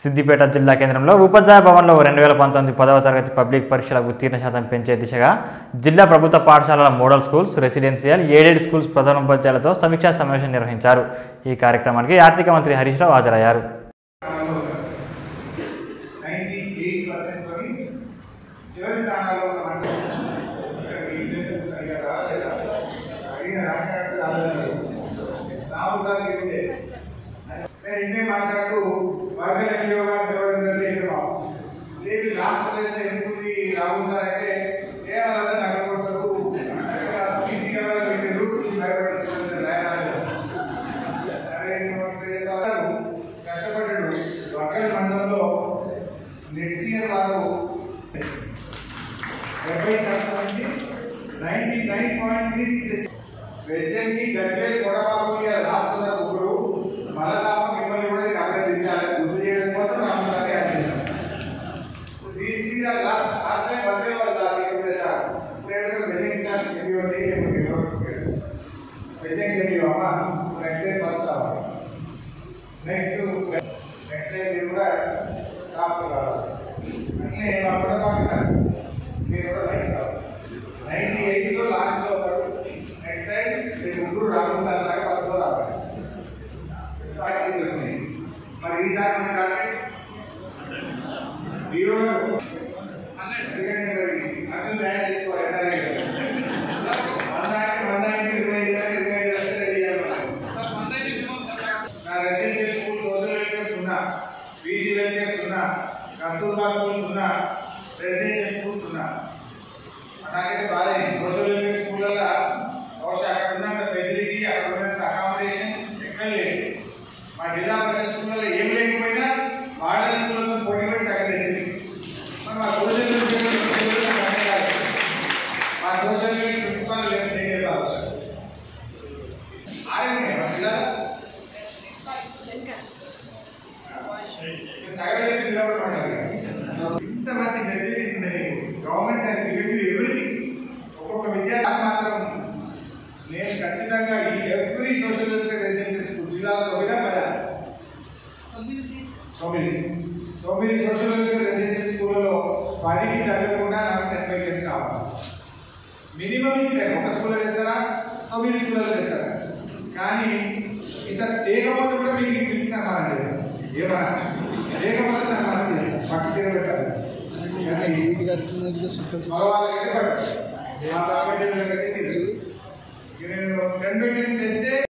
సిద్దిపేట జిల్లా కేంద్రంలో ఉపాధ్యాయ భవన్లో రెండు వేల పంతొమ్మిది పదవ తరగతి పబ్లిక్ పరీక్షల ఉత్తీర్ణ శాతం పెంచే దిశగా జిల్లా ప్రభుత్వ పాఠశాలల model schools residential aided schools ప్రధానోపాధ్యాయులతో సమీక్షా సమావేశం నిర్వహించారు ఈ కార్యక్రమానికి ఆర్థిక మంత్రి హరీష్ రావు హాజరయ్యారు నైంటీ ఎయిట్ పర్సెంట్ కొని చివరి స్థానాల్లో ఉన్నమాట నేను ఇంటే మాట్లాడుతూ వర్గ వినియోగాలు తెలవడంటే లేదు లాస్ట్ ప్లేస్ ఎందుకుంది రాహుల్ సార్ అంటే కేవలం నగరకొడతారు ఈజీగా పెట్టారు భయపడుతుంది అరే కష్టపడ్డాడు వర్గల్ మండలంలో నెక్స్ట్ ఇయర్ వారు డెబ్బై శాతం నుంచి ninety nine point three six వెజ్జంకి గజ్వేల్ కొడబాబు రాష్ట్ర ముగ్గురు మలదాప మిమ్మల్ని కూడా నేను అభినందించాలి గుర్తు చేయడం కోసం రామసారి అందించాను These three are last, last time Badri was last year with the star. Player was Vijay Kishan, if you were saying it would be wrong. Vijay gave you Amma, next day first రావాలి. Next to next day మీరు కూడా top రావాలి. అట్లే అప్పుడు పాకిస్తాన్ మీరు కూడా like కావాలి. Ninety ఎయిట్లో లాస్ట్ లో నెక్స్ట్ టైం మీరు ముగ్గురు రాకుండా లాగా ఫస్ట్ లో రావాలి. పార్టీకి వచ్చినాయి. మరి ఈసారి మన టార్గెట్ జీరో ఎందుకంటే మరి అసలు తయారు చేసుకోవాలి ఎన్ఆర్ఐ వంద అంటే వంద అంటే ఇరవై ఐదు అంటే ఇరవై ఐదు లక్షలు రెడీ చేయాలి నా రెసిడెన్షియల్ స్కూల్ సోషల్ వెల్ఫేర్ సున్నా పీజీ వెల్ఫేర్ సున్నా కస్తూర్బా స్కూల్ సున్నా రెసిడెన్షియల్ స్కూల్ సున్నా నాకైతే బాధైంది సోషల్ వెల్ఫేర్ స్కూళ్ళల్లో బహుశా అక్కడ ఉన్నంత ఫెసిలిటీ అక్కడ ఉన్నంత అకామిడేషన్ ఎక్కడ లేదు మా జిల్లా పరిషత్ స్కూళ్ళలో ఏం లేకపోయినా మోడల్ స్కూళ్ళతో పోటీ పడి సగం తెచ్చింది మరి మా సోషల్ వెల్ఫేర్ స్కూళ్ళలో సగం కాదు. మా సోషల్ వెల్ఫేర్ ప్రిన్సిపాల్ ఏం చేయలేదు ఆర్ఎంఏ మా జిల్లా ఇంత మంచి ఫెసిలిటీస్ ఉన్నాయి మీకు government has given you everything ఒక్కొక్క విద్యార్థి మాత్రం నేను ఖచ్చితంగా ఈ every social welfare residential school జిల్లాలో తొమ్మిదా పదా తొమ్మిది తొమ్మిది సోషల్ వెల్ఫేర్ రెసిడెన్షియల్ స్కూళ్ళలో పదికి తగ్గకుండా నాకు డెబ్బై వేలు కావాలి మినిమం ఇస్తారు ఒక స్కూల్లో తెస్తారా తొమ్మిది స్కూళ్ళలో తెస్తారా కానీ ఈసారి లేకపోతే కూడా మీకు పిలిచి సన్మానం చేస్తారు ఏమన్నా లేకపోతే సన్మానం చేస్తారు పక్క చీర పెట్టాలి మగవాళ్ళకైతే పట్టు మా రామచంద్రులకైతే చీర ఇక నేను కనిపెట్టింది తెస్తే